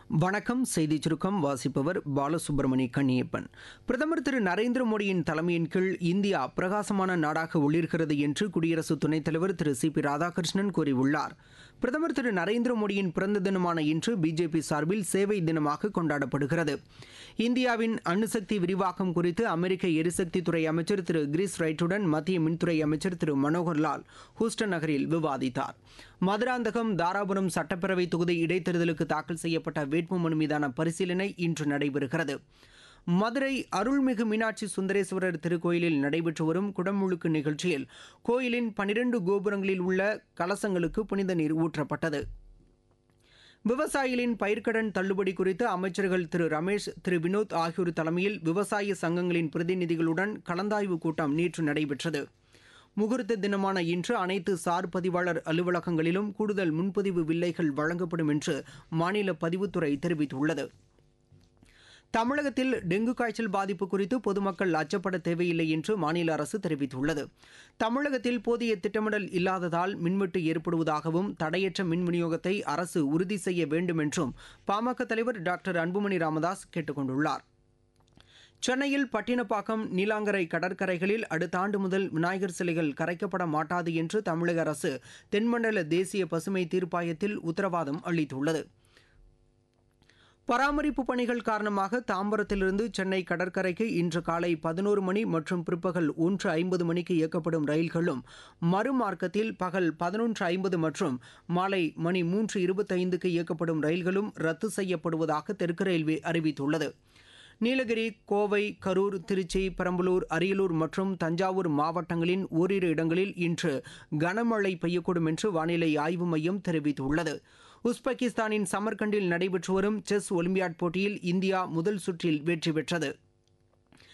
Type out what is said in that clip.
வணக்கம் செய்தி சுருக்கம் வாசிப்பவர் பாலசுப்ரமணி கண்ணியப்பன் பிரதமர் திரு நரேந்திர மோடியின் தலைமையின் கீழ் இந்தியா பிரகாசமான நாடாக ஒளிர்கிறது என்று குடியரசு துணைத் தலைவர் திரு சி பி ராதாகிருஷ்ணன் கூறியுள்ளார் பிரதமர் திரு நரேந்திர மோடியின் பிறந்த தினமான இன்று பிஜேபி சார்பில் சேவை தினமாக கொண்டாடப்படுகிறது இந்தியாவின் அணுசக்தி விரிவாக்கம் குறித்து அமெரிக்க எரிசக்தி துறை அமைச்சர் திரு கிரிஸ் ரைட்டுடன் மத்திய மின்துறை அமைச்சர் திரு மனோகர் லால் ஹூஸ்டன் நகரில் விவாதித்தார் மதுராந்தகம் தாராபுரம் சட்டப்பேரவை தொகுதி இடைத்தேர்தலுக்கு தாக்கல் செய்யப்பட்ட வேட்புமனு மீதான பரிசீலனை இன்று நடைபெறுகிறது மதுரை அருள்மிகு மீனாட்சி சுந்தரேஸ்வரர் திருக்கோயிலில் நடைபெற்று வரும் குடமுழுக்கு நிகழ்ச்சியில் கோயிலின் பனிரெண்டு கோபுரங்களில் உள்ள கலசங்களுக்கு புனித நீர் ஊற்றப்பட்டது விவசாயிகளின் பயிர்க்கடன் தள்ளுபடி குறித்து அமைச்சர்கள் திரு ரமேஷ் திரு வினோத் ஆகியோர் தலைமையில் விவசாய சங்கங்களின் பிரதிநிதிகளுடன் கலந்தாய்வு கூட்டம் நேற்று நடைபெற்றது முகூர்த்த தினமான இன்று அனைத்து சார் பதிவாளர் அலுவலகங்களிலும் கூடுதல் முன்பதிவு வில்லைகள் வழங்கப்படும் என்று மாநில பதிவுத்துறை தெரிவித்துள்ளது தமிழகத்தில் டெங்கு காய்ச்சல் பாதிப்பு குறித்து பொதுமக்கள் அச்சப்பட தேவையில்லை என்று மாநில அரசு தெரிவித்துள்ளது தமிழகத்தில் போதிய திட்டமிடல் இல்லாததால் மின்வெட்டு ஏற்படுவதாகவும் தடையற்ற மின் விநியோகத்தை அரசு உறுதி செய்ய வேண்டும் என்றும் பாமக தலைவர் டாக்டர் அன்புமணி ராமதாஸ் கேட்டுக் கொண்டுள்ளார் சென்னையில் பட்டினப்பாக்கம் நீலாங்கரை கடற்கரைகளில் அடுத்த ஆண்டு முதல் விநாயகர் சிலைகள் கரைக்கப்பட மாட்டாது என்று தமிழக அரசு தென்மண்டல தேசிய பசுமை தீர்ப்பாயத்தில் உத்தரவாதம் அளித்துள்ளது பராமரிப்பு பணிகள் காரணமாக தாம்பரத்திலிருந்து சென்னை கடற்கரைக்கு இன்று காலை பதினோரு மணி மற்றும் பிற்பகல் ஒன்று ஐம்பது மணிக்கு இயக்கப்படும் ரயில்களும் மறுமார்க்கத்தில் பகல் பதினொன்று ஐம்பது மற்றும் மாலை மணி மூன்று இருபத்தைந்துக்கு இயக்கப்படும் ரயில்களும் ரத்து செய்யப்படுவதாக தெற்கு ரயில்வே அறிவித்துள்ளது நீலகிரி கோவை கரூர் திருச்சி பெரம்பலூர் அரியலூர் மற்றும் தஞ்சாவூர் மாவட்டங்களின் ஓரிரு இடங்களில் இன்று கனமழை பெய்யக்கூடும் என்று வானிலை ஆய்வு மையம் தெரிவித்துள்ளது உஸ்பெகிஸ்தானின் சமர்கண்டில் நடைபெற்று வரும் செஸ் ஒலிம்பியாட் போட்டியில் இந்தியா முதல் சுற்றில் வெற்றி பெற்றது